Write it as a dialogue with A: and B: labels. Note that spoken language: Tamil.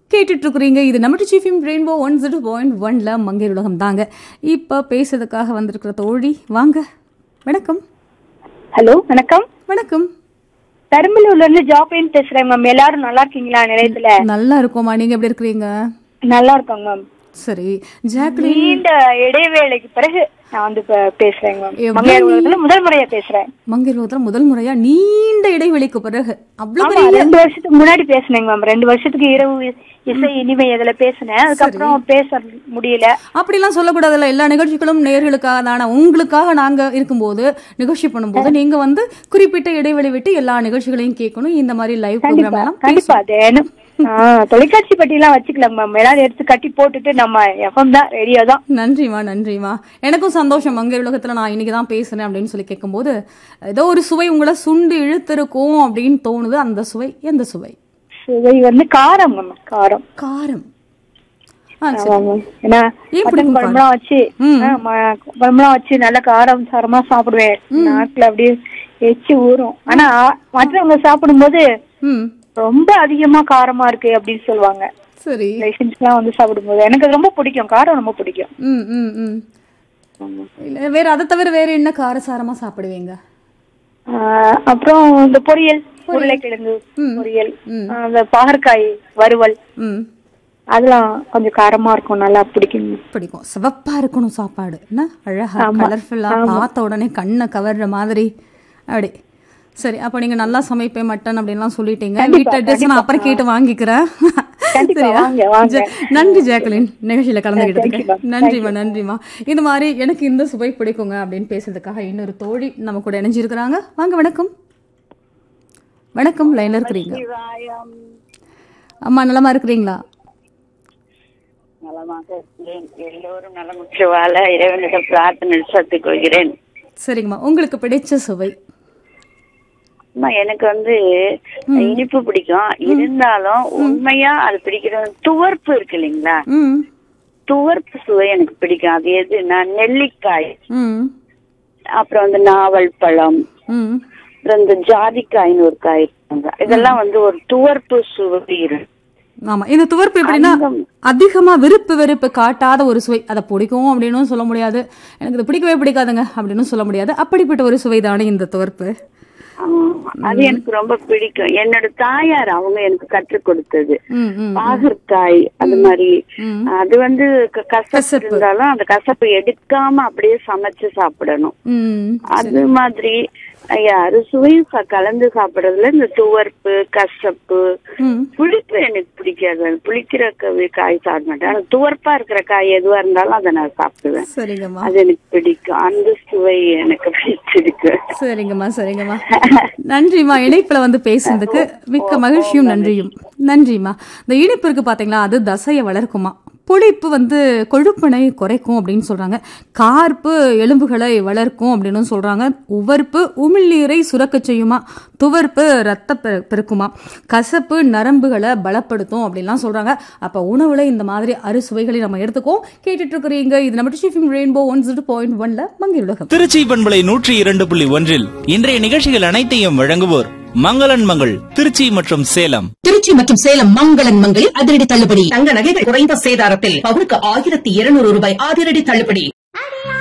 A: கேட்டுட்டு இருக்கிறீங்க இது நம்ம சீஃபிம் ரெயின்போ ஒன் ஜீரோ பாயிண்ட் ஒன்ல மங்கை உலகம் தாங்க இப்போ பேசுறதுக்காக வந்திருக்கிற தோழி வாங்க வணக்கம்
B: ஹலோ வணக்கம்
A: வணக்கம்
B: பெரம்பலூர்ல இருந்து ஜாப்லைன் பேசுறேன் மேம் எல்லாரும் நல்லா இருக்கீங்களா நிலையத்துல
A: நல்லா இருக்கோமா நீங்க எப்படி இருக்கிறீங்க
B: நல்லா இருக்கோங்க மேம்
A: சரி ஜாக்லின்
B: நீண்ட இடைவேளைக்கு பிறகு நான் வந்து இப்ப பேசுறேங்க மேம்
A: எவ்வளவு
B: மங்கையர் உலகத்துல முதல் முறையா பேசுறேன்
A: மங்கை உலகத்துல முதல் முறையா நீண்ட இடைவெளிக்கு பிறகு அவ்வளவு
B: ஆமா
A: பெரிய
B: ரெண்டு வருஷத்துக்கு முன்னாடி பேசுனேங்க மேம் ரெண்டு வருஷத்துக்கு இரவு இசை இனிமை இதுல பேசினேன் அதுக்கப்புறம் பேச முடியல
A: அப்படிலாம் சொல்லக்கூடாதுல்ல எல்லா நிகழ்ச்சிகளும் நேர்களுக்காக தானே உங்களுக்காக நாங்க இருக்கும்போது நிகழ்ச்சி பண்ணும்போது நீங்க வந்து குறிப்பிட்ட இடைவெளி விட்டு எல்லா நிகழ்ச்சிகளையும் கேட்கணும் இந்த மாதிரி லைவ் ப்ரோக்ராம் எல்லாம்
B: கண்டிப்பா தேனும் ஆஹ் தொலைக்காட்சி பட்டி எல்லாம் வச்சுக்கலாங்க மேம் எல்லாரும் எடுத்து கட்டி போட்டுட்டு நம்ம எஃப்எம் தான் ரேடியோ தான்
A: நன்றிமா நன்றிமா எனக்கும் சந்தோஷம் மங்கை உலகத்துல நான் இன்னைக்கு தான் பேசுனேன் அப்படின்னு சொல்லி கேட்கும்போது ஏதோ ஒரு சுவை உங்களை சுண்டு இழுத்திருக்கும் அப்படின்னு தோணுது அந்த சுவை எந்த சுவை
B: சுவை வந்து காரம் மேம் காரம்
A: காரம் ஆ சரி
B: ஆமாங்க. ஏன்னா
A: ஏன்
B: மட்டன்
A: பிடிக்கும்
B: குழம்புலாம் வச்சு
A: ம்.
B: ஆ, ம- குழம்புலாம் வச்சு நல்ல காரம் சாரமா சாப்பிடுவேன் நாக்குல அப்படியே எச்சு ஊறும் ஆனா மற்றவங்க சாப்பிடும்போது
A: ம்
B: ரொம்ப அதிகமா காரமா இருக்கு அப்படின்னு சொல்லுவாங்க
A: சரி
B: லைசன்ஸ் எல்லாம் வந்து சாப்பிடும்போது எனக்கு அது ரொம்ப பிடிக்கும் காரம் ரொம்ப பிடிக்கும்
A: ம் ம் ம் இல்ல வேற அதை தவிர வேற என்ன காரசாரமா சாப்பிடுவீங்க
B: ஆ, அப்புறம் இந்த பொரியல் உருளைக்கிழங்கு பொரியல்
A: ம்.
B: ஆ, அந்த பாகற்காய் வறுவல்
A: ம்
B: அதெல்லாம் கொஞ்சம் காரமா இருக்கும் நல்லா பிடிக்கும்
A: பிடிக்கும் சிவப்பா இருக்கணும் சாப்பாடு என்ன அழகா கலர்ஃபுல்லா பார்த்த உடனே கண்ணை கவர்ற மாதிரி அப்படி சரி அப்ப நீங்க நல்லா சமைப்பேன் மட்டன் அப்படின்லாம் சொல்லிட்டீங்க வீட்டு அட்ரஸ் நான் அப்புறம் கேட்டு வாங்கிக்கிறேன்
B: கண்டிப்பா,
A: சரியா
B: வாங்க, வாங்க.
A: ஜெ- நன்றி ஜாக்லின் நிகழ்ச்சியில கலந்துக்கிட்டதுக்கு நன்றிமா நன்றிமா இது மாதிரி எனக்கு இந்த சுவை பிடிக்குங்க அப்படின்னு பேசுறதுக்காக இன்னொரு தோழி நம்ம கூட இணைஞ்சிருக்கிறாங்க வாங்க வணக்கம் வணக்கம் லைன்ல இருக்கிறீங்க அம்மா நலமா இருக்கிறீங்களா
C: நலமாக இருக்கிறேன் எல்லோரும் நலமுற்று வாழ இறைவனிடம் பிரார்த்தனை சத்துக் கொள்கிறேன்
A: சரிங்கம்மா உங்களுக்கு பிடிச்ச சுவை
C: அம்மா எனக்கு வந்து இனிப்பு பிடிக்கும் இருந்தாலும் உண்மையா அது பிடிக்கிறது துவர்ப்பு இருக்கு இல்லைங்களா
A: ம்
C: துவர்ப்பு சுவை எனக்கு பிடிக்கும் அது எதுன்னா நெல்லிக்காய்
A: ம்
C: அப்புறம் வந்து நாவல் பழம்
A: ம்
C: அப்புறம் இந்த ஜாதிக்காய்னு ஒரு காய் இருக்குங்க. இதெல்லாம் வந்து ஒரு துவர்ப்பு சுவை இருக்கு
A: ஆமா இந்த துவர்ப்பு எப்படின்னா அதிகமா விருப்பு வெறுப்பு காட்டாத ஒரு சுவை அதை பிடிக்கும் அப்படின்னு சொல்ல முடியாது எனக்கு இது பிடிக்கவே பிடிக்காதுங்க அப்படின்னு சொல்ல முடியாது அப்படிப்பட்ட ஒரு சுவை தானே இந்த துவர்ப்பு
C: ஆமா. அது எனக்கு ரொம்ப பிடிக்கும் என்னோட தாயார் அவங்க எனக்கு கற்றுக் கொடுத்தது
A: ம் ம்
C: பாகற்காய் அது மாதிரி
A: ம்.
C: அது வந்து க- கசப்பு இருந்தாலும் அந்த கசப்பு எடுக்காம அப்படியே சமைச்சு சாப்பிடணும்
A: ம்
C: அது மாதிரி ஐயா, அறுசுவையும் ச- கலந்து சாப்பிடுறதுல இந்த துவர்ப்பு கசப்பு
A: ம்
C: புளிப்பு எனக்கு பிடிக்காது அது புளிக்கிற க- காய் சாப்பிட மாட்டேன் ஆனா துவர்ப்பா இருக்கிற காய் எதுவா இருந்தாலும் அதை நான் சாப்பிடுவேன்
A: சரிங்கம்மா
C: அது எனக்கு பிடிக்கும் அந்த சுவை எனக்கு பிடிச்சிருக்கு
A: சரிங்கம்மா சரிங்கம்மா நன்றிம்மா இணைப்புல வந்து பேசுனதுக்கு மிக்க மகிழ்ச்சியும் நன்றியும் நன்றிம்மா இந்த இனிப்பு இருக்கு பாத்தீங்களா அது தசையை வளர்க்குமா புளிப்பு வந்து கொழுப்பினை குறைக்கும் அப்படின்னு சொல்றாங்க கார்ப்பு எலும்புகளை வளர்க்கும் அப்படின்னு சொல்றாங்க உவர்ப்பு உமிழ்நீரை சுரக்க செய்யுமா துவர்ப்பு ரத்த பெரு- பெருக்குமா கசப்பு நரம்புகளை பலப்படுத்தும் அப்படின்லாம் சொல்றாங்க அப்ப உணவுல இந்த மாதிரி அறுசுவைகளை நம்ம எடுத்துக்கோம் கேட்டுட்டு இருக்கிறீங்க இது நம்ம டிஃபிம் ரெயின்போ ஒன் ஜீரோ பாயிண்ட் ஒன்ல மங்கி உலகம்
D: திருச்சி பண்பலை நூற்றி இரண்டு புள்ளி ஒன்றில் இன்றைய நிகழ்ச்சிகள் அனைத்தையும் வழங்குவோர் மங்களன் மங்கள் திருச்சி மற்றும் சேலம்
E: திருச்சி மற்றும் சேலம் மங்களன் மங்களில் அதிரடி தள்ளுபடி தங்க நகைகள் குறைந்த சேதாரத்தில் பவுனுக்கு ஆயிரத்தி இருநூறு ரூபாய் அதிரடி தள்ளுபடி